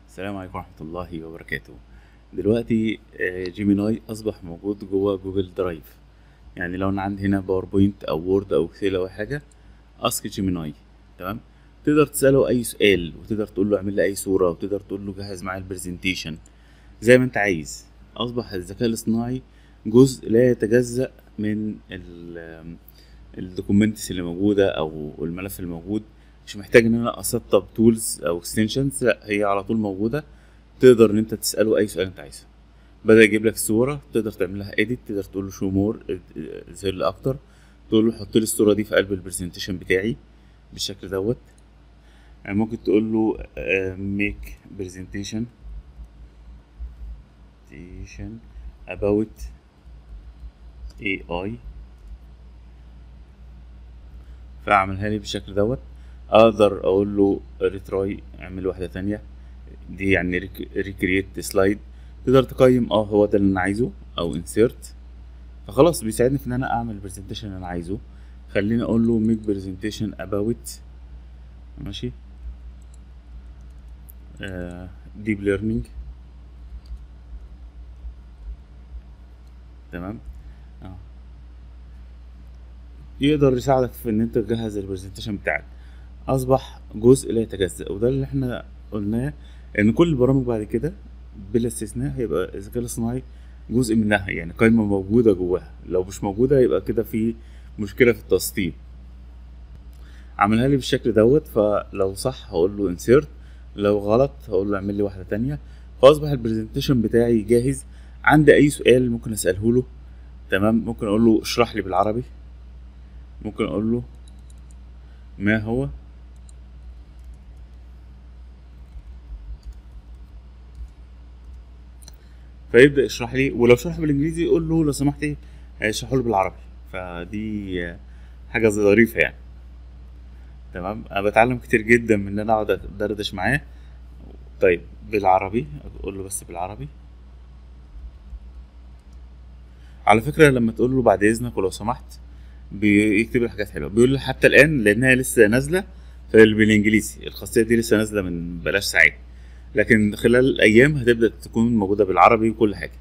السلام عليكم ورحمة الله وبركاته دلوقتي آه، جيميناي أصبح موجود جوه جوجل درايف يعني لو أنا عندي هنا باوربوينت أو وورد أو اكسل أو أي حاجة أسك جيميناي تمام تقدر تسأله أي سؤال وتقدر تقول له اعمل لي أي صورة وتقدر تقول له جهز معايا البرزنتيشن زي ما أنت عايز أصبح الذكاء الاصطناعي جزء لا يتجزأ من الدوكيومنتس اللي موجودة أو الملف الموجود مش محتاج ان انا اسطب تولز او اكستنشنز لا هي على طول موجوده تقدر ان انت تساله اي سؤال انت عايزه بدا يجيب لك الصوره تقدر تعمل لها اديت تقدر تقول له شو مور اظهر لي اكتر تقول له حط لي الصوره دي في قلب البرزنتيشن بتاعي بالشكل دوت يعني ممكن تقول له ميك برزنتيشن about AI فاعملها لي بالشكل دوت اقدر اقول له ريتراي اعمل واحده تانية دي يعني ريكرييت سلايد تقدر تقيم اه هو ده اللي انا عايزه او انسيرت فخلاص بيساعدني في ان انا اعمل البرزنتيشن اللي انا عايزه خليني اقول له ميك برزنتيشن اباوت ماشي ديب ليرنينج تمام اه يقدر يساعدك في ان انت تجهز البرزنتيشن بتاعك اصبح جزء لا يتجزأ وده اللي احنا قلناه ان كل البرامج بعد كده بلا استثناء هيبقى الذكاء الاصطناعي جزء منها يعني قائمة موجودة جواها لو مش موجودة يبقى كده في مشكلة في التسطيب عملها لي بالشكل دوت فلو صح هقول له انسيرت لو غلط هقول له اعمل لي واحدة تانية فاصبح البرزنتيشن بتاعي جاهز عندي اي سؤال ممكن اساله له تمام ممكن اقول له اشرح لي بالعربي ممكن اقول له ما هو فيبدا يشرح لي ولو شرح بالانجليزي قول له لو سمحت اشرحه له بالعربي فدي حاجه ظريفه يعني تمام انا بتعلم كتير جدا من ان انا اقعد ادردش معاه طيب بالعربي اقول له بس بالعربي على فكره لما تقول له بعد اذنك ولو سمحت بيكتب لي حاجات حلوه بيقول لي حتى الان لانها لسه نازله بالانجليزي الخاصيه دي لسه نازله من بلاش ساعات لكن خلال الايام هتبدا تكون موجوده بالعربي وكل حاجه